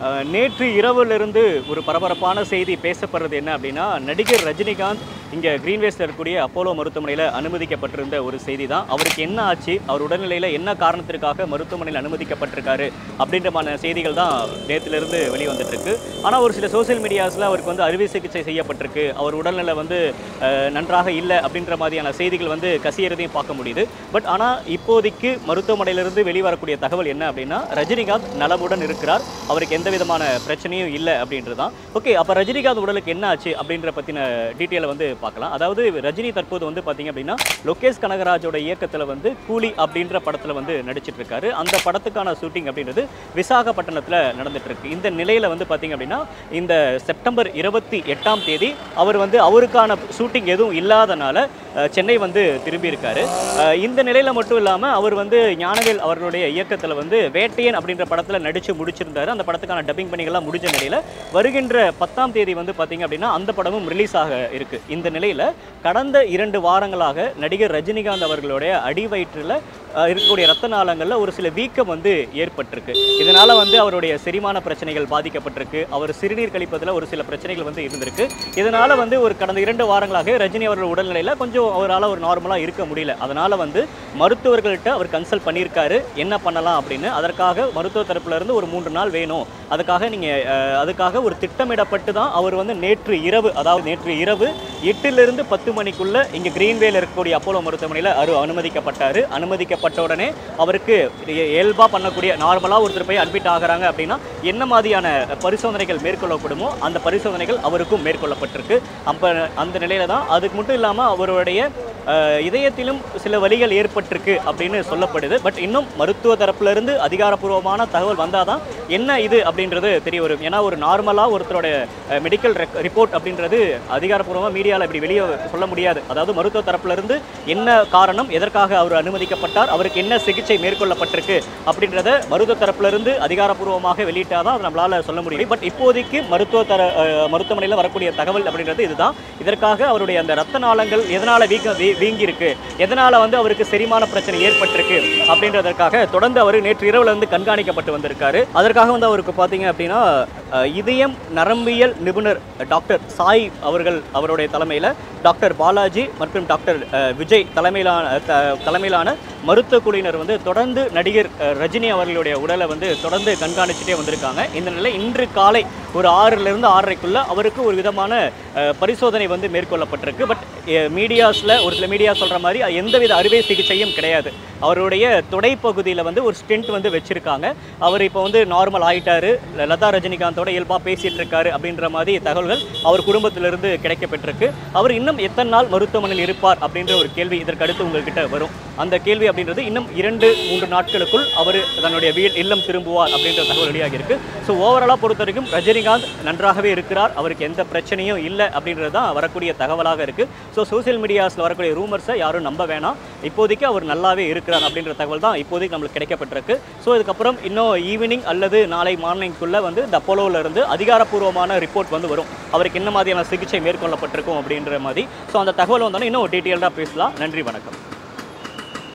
அஹ், நேற்று இரவிலிருந்து ஒரு பரபரப்பான செய்தி பேசப்படுறது என்ன அப்படின்னா நடிகர் ரஜினிகாந்த் இங்கே கிரீன்வேஸில் இருக்கக்கூடிய அப்போலோ மருத்துவமனையில் அனுமதிக்கப்பட்டிருந்த ஒரு செய்தி தான் அவருக்கு என்ன ஆச்சு அவர் உடல்நிலையில் என்ன காரணத்திற்காக மருத்துவமனையில் அனுமதிக்கப்பட்டிருக்காரு அப்படின்ற மாதிரி செய்திகள் தான் நேற்றிலிருந்து வெளிவந்துட்டு இருக்கு ஆனால் ஒரு சில சோஷியல் மீடியாஸில் அவருக்கு வந்து அறுவை சிகிச்சை செய்யப்பட்டிருக்கு அவர் உடல்நிலை வந்து அஹ், நன்றாக இல்லை அப்படின்ற மாதிரியான செய்திகள் வந்து கசியறதையும் பார்க்க முடியுது பட் ஆனால் இப்போதைக்கு மருத்துவமனையிலிருந்து வெளிவரக்கூடிய தகவல் என்ன அப்படின்னா ரஜினிகாந்த் நலமுடன் இருக்கிறார் அவருக்கு எந்த விதமான பிரச்சனையும் இல்லை அப்படின்றது தான் ஓகே அப்போ ரஜினிகாந்த் உடலுக்கு என்ன ஆச்சு அப்படின்ற பற்றின டீட்டெயிலை வந்து பார்க்கலாம் அதாவது ரஜினி தற்போது வந்து பார்த்தீங்க அப்படின்னா லோகேஷ் கனகராஜோட இயக்கத்தில் வந்து கூலி அப்படின்ற படத்தில் வந்து நடிச்சிட்டு இருக்காரு அந்த படத்துக்கான ஷூட்டிங் அப்படின்றது விசாகப்பட்டினத்தில் நடந்துட்டு இருக்கு இந்த நிலையில் வந்து பார்த்தீங்க அப்படின்னா இந்த செப்டம்பர் இருபத்தி எட்டாம் தேதி அவர் வந்து அவருக்கான ஷூட்டிங் எதுவும் இல்லாதனால அஹ், சென்னை வந்து திரும்பி இருக்காரு அஹ், இந்த நிலையில் மட்டும் இல்லாமல் அவர் வந்து ஞானவேல் அவர்களுடைய இயக்கத்தில் வந்து வேட்டையன் அப்படின்ற படத்தில் நடித்து முடிச்சிருந்தாரு அந்த படத்துக்கான டப்பிங் பணிகள்லாம் முடிஞ்ச நிலையில் வருகின்ற பத்தாம் தேதி வந்து பார்த்தீங்க அப்படின்னா அந்த படமும் ரிலீஸ் ஆக இருக்கு இந்த நிலையில் கடந்த இரண்டு வாரங்களாக நடிகர் ரஜினிகாந்த் அவர்களுடைய அடிவயிற்றில் அஹ், இருக்கக்கூடிய ரத்த நாளங்களில் ஒரு சில வீக்கம் வந்து ஏற்பட்டிருக்கு இதனால வந்து அவருடைய செரிமான பிரச்சனைகள் பாதிக்கப்பட்டிருக்கு அவர் சிறுநீர் கழிப்பதில் ஒரு சில பிரச்சனைகள் வந்து இருந்திருக்கு இதனால வந்து ஒரு கடந்த இரண்டு வாரங்களாக ரஜினி அவர்கள் உடல்நிலையில் கொஞ்சம் அவரால் ஒரு நார்மலாக இருக்க முடியல அதனால வந்து மருத்துவர்கள்ட்ட அவர் கன்சல்ட் பண்ணியிருக்காரு என்ன பண்ணலாம் அப்படின்னு அதற்காக மருத்துவ தரப்புல இருந்து ஒரு மூன்று நாள் வேணும் அதுக்காக நீங்கள் அதுக்காக ஒரு திட்டமிடப்பட்டு தான் அவர் வந்து நேற்று இரவு அதாவது நேற்று இரவு எட்டிலிருந்து பத்து மணிக்குள்ள இங்கே கிரீன்வேல இருக்கக்கூடிய அப்போலோ மருத்துவமனையில் அரு அனுமதிக்கப்பட்டார் அனுமதிக்கப்பட்ட உடனே அவருக்கு இ- இயல்பா பண்ணக்கூடிய நார்மலாக ஒருத்தர் போய் அட்மிட் ஆகுறாங்க அப்படின்னா என்ன மாதிரியான பரிசோதனைகள் மேற்கொள்ளப்படுமோ அந்த பரிசோதனைகள் அவருக்கும் மேற்கொள்ளப்பட்டிருக்கு அப்போ அந்த நிலையில தான் அதுக்கு மட்டும் இல்லாமல் அவருடைய அஹ், இதயத்திலும் சில வலிகள் ஏற்பட்டிருக்கு அப்படின்னு சொல்லப்படுது பட் இன்னும் மருத்துவ தரப்புல இருந்து அதிகாரப்பூர்வமான தகவல் வந்தால் தான் என்ன இது அப்படின்றது தெரிய வரும் ஏன்னா ஒரு நார்மலாக ஒருத்தரோட மெடிக்கல் ரிப்போர்ட் அப்படின்றது அதிகாரப்பூர்வமாக மீடியாவில் இப்படி வெளியே சொல்ல முடியாது அதாவது மருத்துவ தரப்புல இருந்து என்ன காரணம் எதற்காக அவர் அனுமதிக்கப்பட்டார் அவருக்கு என்ன சிகிச்சை மேற்கொள்ளப்பட்டிருக்கு அப்படின்றத மருத்துவ தரப்புல இருந்து அதிகாரப்பூர்வமாக வெளியிட்டாதான் அது நம்மளால சொல்ல முடியும் பட் இப்போதைக்கு மருத்துவ தர மருத்துவமனையில் வரக்கூடிய தகவல் அப்படின்றது இதுதான் இதற்காக அவருடைய அந்த ரத்த நாளங்கள் எதனால வீக்க வீ- வீங்கி இருக்கு எதனால வந்து அவருக்கு செரிமான பிரச்சனை ஏற்பட்டிருக்கு அப்படின்றதற்காக தொடர்ந்து அவர் நேற்று இரவுல இருந்து கண்காணிக்கப்பட்டு வந்திருக்காரு அதற்காக வந்து அவருக்கு பார்த்தீங்க அப்படின்னா அஹ், இதயம் நரம்பியல் நிபுணர் டாக்டர் சாய் அவர்கள் அவருடைய தலைமையில் டாக்டர் பாலாஜி மற்றும் டாக்டர் அஹ், விஜய் தலைமையிலான த- தலைமையிலான மருத்துவ குழுவினர் வந்து தொடர்ந்து நடிகர் அஹ், ரஜினி அவர்களுடைய உடலை வந்து தொடர்ந்து கண்காணிச்சுட்டே வந்திருக்காங்க இந்த நிலை இன்று காலை ஒரு ஆறிலிருந்து ஆறரைக்குள்ள அவருக்கு ஒரு விதமான அஹ், பரிசோதனை வந்து மேற்கொள்ளப்பட்டிருக்கு பட் மீடியாஸில் ஒரு சில மீடியா சொல்கிற மாதிரி அது எந்தவித அறுவை சிகிச்சையும் கிடையாது அவருடைய தொடைப்பகுதியில் வந்து ஒரு ஸ்டென்ட் வந்து வச்சிருக்காங்க அவர் இப்போ வந்து நார்மல் ஆயிட்டாரு லதா ரஜினிகாந்தோட இயல்பாக பேசிட்டு இருக்காரு அப்படின்ற மாதிரி தகவல்கள் அவர் குடும்பத்திலிருந்து கிடைக்கப்பட்டிருக்கு அவர் இன்னும் எத்தனை நாள் மருத்துவமனையில் இருப்பார் அப்படின்ற ஒரு கேள்வி இதற்கு அடுத்து உங்ககிட்ட வரும் அந்த கேள்வி அப்படின்றது இன்னும் இரண்டு மூன்று நாட்களுக்குள் அவர் தன்னுடைய வீடு இல்லம் திரும்புவார் அப்படின்ற தகவல் வெளியாகி இருக்கு ஸோ ஓவராலாக பொறுத்த வரைக்கும் ரஜினிகாந்த் நன்றாகவே இருக்கிறார் அவருக்கு எந்த பிரச்சனையும் இல்லை அப்படின்றது தான் வரக்கூடிய தகவலாக இருக்கு ஸோ சோஷியல் மீடியாஸில் வரக்கூடிய ரூமர்ஸை யாரும் நம்ப வேணாம் இப்போதைக்கு அவர் நல்லாவே இருக்கிறார் அப்படின்ற தகவல் தான் இப்போதைக்கு நம்மளுக்கு கிடைக்கப்பட்டிருக்கு ஸோ இதுக்கப்புறம் இன்னும் ஈவினிங் அல்லது நாளை மார்னிங்குள்ளே வந்து இந்த அப்போலோவில் இருந்து அதிகாரப்பூர்வமான ரிப்போர்ட் வந்து வரும் அவருக்கு என்ன மாதிரியான சிகிச்சை மேற்கொள்ளப்பட்டிருக்கும் அப்படின்ற மாதிரி ஸோ அந்த தகவல் வந்தோன்னே இன்னும் டீட்டெயில்டாக பேசலாம் நன்றி வணக்கம்